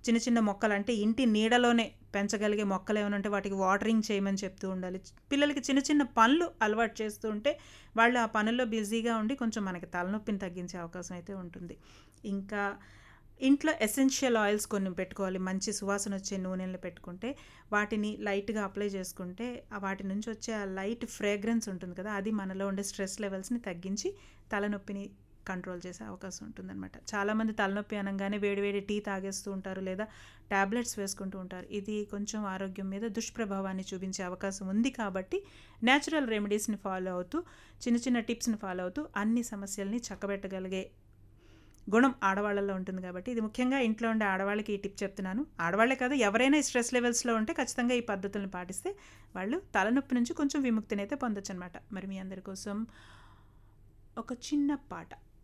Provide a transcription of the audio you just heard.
చిన్న చిన్న మొక్కలు అంటే ఇంటి నీడలోనే పెంచగలిగే మొక్కలు ఏమైనా ఉంటే వాటికి వాటరింగ్ చేయమని చెప్తూ ఉండాలి పిల్లలకి చిన్న చిన్న పనులు అలవాటు చేస్తూ ఉంటే వాళ్ళు ఆ పనుల్లో బిజీగా ఉండి కొంచెం మనకి తలనొప్పిని తగ్గించే అవకాశం అయితే ఉంటుంది ఇంకా ఇంట్లో ఎసెన్షియల్ ఆయిల్స్ కొన్ని పెట్టుకోవాలి మంచి సువాసన వచ్చే నూనెలు పెట్టుకుంటే వాటిని లైట్గా అప్లై చేసుకుంటే ఆ వాటి నుంచి వచ్చే ఆ లైట్ ఫ్రేగ్రెన్స్ ఉంటుంది కదా అది మనలో ఉండే స్ట్రెస్ లెవెల్స్ని తగ్గించి తలనొప్పిని కంట్రోల్ చేసే అవకాశం ఉంటుందన్నమాట చాలామంది తలనొప్పి అనగానే వేడివేడి టీ తాగేస్తూ ఉంటారు లేదా ట్యాబ్లెట్స్ వేసుకుంటూ ఉంటారు ఇది కొంచెం ఆరోగ్యం మీద దుష్ప్రభావాన్ని చూపించే అవకాశం ఉంది కాబట్టి న్యాచురల్ రెమెడీస్ని ఫాలో అవుతూ చిన్న చిన్న టిప్స్ని ఫాలో అవుతూ అన్ని సమస్యల్ని చక్కబెట్టగలిగే గుణం ఆడవాళ్ళలో ఉంటుంది కాబట్టి ఇది ముఖ్యంగా ఇంట్లో ఉండే ఆడవాళ్ళకి ఈ టిప్ చెప్తున్నాను ఆడవాళ్ళే కాదు ఎవరైనా ఈ స్ట్రెస్ లెవెల్స్లో ఉంటే ఖచ్చితంగా ఈ పద్ధతులను పాటిస్తే వాళ్ళు తలనొప్పి నుంచి కొంచెం విముక్తిని అయితే పొందొచ్చు అనమాట మరి మీ అందరి కోసం ఒక చిన్న పాట